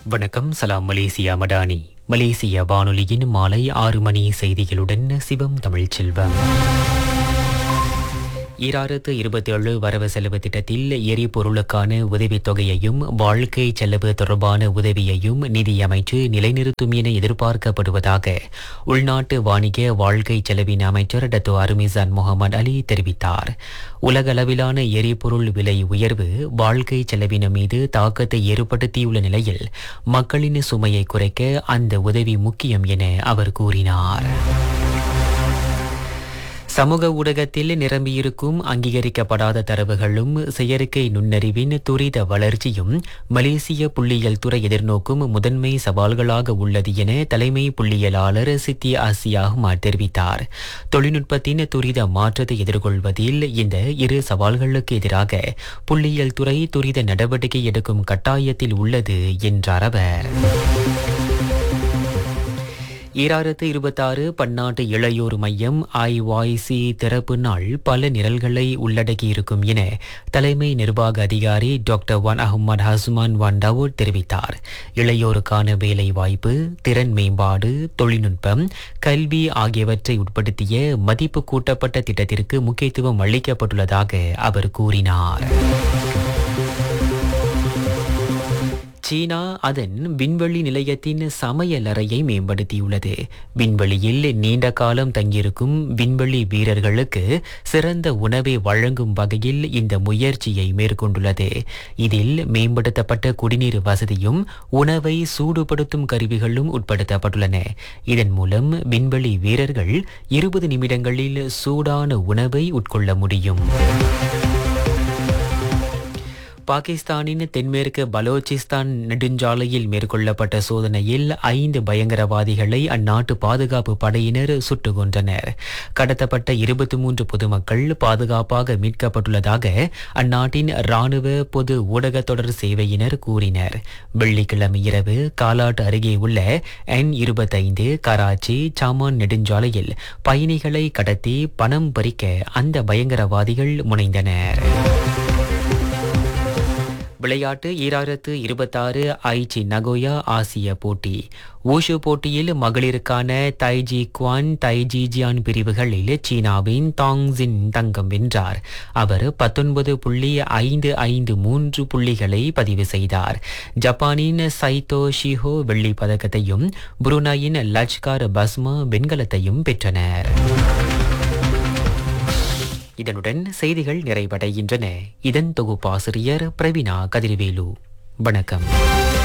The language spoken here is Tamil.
வணக்கம் சலாம் மலேசியா மடானி மலேசிய வானொலியின் மாலை ஆறு மணி செய்திகளுடன் சிவம் தமிழ்ச்செல்வம் ஈராயிரத்து இருபத்தி ஏழு வரவு செலவு திட்டத்தில் எரிபொருளுக்கான உதவித் தொகையையும் வாழ்க்கை செலவு தொடர்பான உதவியையும் நிதியமைச்சு நிலைநிறுத்தும் என எதிர்பார்க்கப்படுவதாக உள்நாட்டு வாணிக வாழ்க்கை செலவின் அமைச்சர் டத்தோ அருமிசான் முகமது அலி தெரிவித்தார் உலகளவிலான எரிபொருள் விலை உயர்வு வாழ்க்கை செலவின மீது தாக்கத்தை ஏற்படுத்தியுள்ள நிலையில் மக்களின் சுமையை குறைக்க அந்த உதவி முக்கியம் என அவர் கூறினார் சமூக ஊடகத்தில் நிரம்பியிருக்கும் அங்கீகரிக்கப்படாத தரவுகளும் செயற்கை நுண்ணறிவின் துரித வளர்ச்சியும் மலேசிய புள்ளியியல் துறை எதிர்நோக்கும் முதன்மை சவால்களாக உள்ளது என தலைமை புள்ளியியலாளர் சித்தி ஆசியாகுமார் தெரிவித்தார் தொழில்நுட்பத்தின் துரித மாற்றத்தை எதிர்கொள்வதில் இந்த இரு சவால்களுக்கு எதிராக புள்ளியியல் துறை துரித நடவடிக்கை எடுக்கும் கட்டாயத்தில் உள்ளது என்றார் அவர் ஈராயிரத்து இருபத்தாறு பன்னாட்டு இளையோர் மையம் ஐஒய்சி திறப்பு நாள் பல நிரல்களை உள்ளடக்கியிருக்கும் என தலைமை நிர்வாக அதிகாரி டாக்டர் வான் அஹ்மத் ஹஸ்மான் வான் டவோட் தெரிவித்தார் இளையோருக்கான வேலை வாய்ப்பு திறன் மேம்பாடு தொழில்நுட்பம் கல்வி ஆகியவற்றை உட்படுத்திய மதிப்பு கூட்டப்பட்ட திட்டத்திற்கு முக்கியத்துவம் அளிக்கப்பட்டுள்ளதாக அவர் கூறினார் சீனா அதன் விண்வெளி நிலையத்தின் சமையலறையை மேம்படுத்தியுள்ளது விண்வெளியில் நீண்ட காலம் தங்கியிருக்கும் விண்வெளி வீரர்களுக்கு சிறந்த உணவை வழங்கும் வகையில் இந்த முயற்சியை மேற்கொண்டுள்ளது இதில் மேம்படுத்தப்பட்ட குடிநீர் வசதியும் உணவை சூடுபடுத்தும் கருவிகளும் உட்படுத்தப்பட்டுள்ளன இதன் மூலம் விண்வெளி வீரர்கள் இருபது நிமிடங்களில் சூடான உணவை உட்கொள்ள முடியும் பாகிஸ்தானின் தென்மேற்கு பலோச்சிஸ்தான் நெடுஞ்சாலையில் மேற்கொள்ளப்பட்ட சோதனையில் ஐந்து பயங்கரவாதிகளை அந்நாட்டு பாதுகாப்பு படையினர் சுட்டுக் கொன்றனர் கடத்தப்பட்ட இருபத்தி மூன்று பொதுமக்கள் பாதுகாப்பாக மீட்கப்பட்டுள்ளதாக அந்நாட்டின் ராணுவ பொது ஊடக தொடர் சேவையினர் கூறினர் வெள்ளிக்கிழமை இரவு காலாட் அருகே உள்ள என் இருபத்தைந்து கராச்சி சாமான் நெடுஞ்சாலையில் பயணிகளை கடத்தி பணம் பறிக்க அந்த பயங்கரவாதிகள் முனைந்தனர் விளையாட்டு ஈராயிரத்து இருபத்தாறு ஐச்சி நகோயா ஆசிய போட்டி ஊஷு போட்டியில் மகளிருக்கான தைஜி குவான் தைஜி ஜியான் பிரிவுகளில் சீனாவின் தாங்ஜின் தங்கம் வென்றார் அவர் பத்தொன்பது புள்ளி ஐந்து ஐந்து மூன்று புள்ளிகளை பதிவு செய்தார் ஜப்பானின் சைத்தோ ஷிஹோ வெள்ளி பதக்கத்தையும் புருனாயின் லஜ்கார் பஸ்மா வெண்கலத்தையும் பெற்றனர் இதனுடன் செய்திகள் நிறைவடைகின்றன இதன் தொகுப்பாசிரியர் பிரவீனா கதிர்வேலு வணக்கம்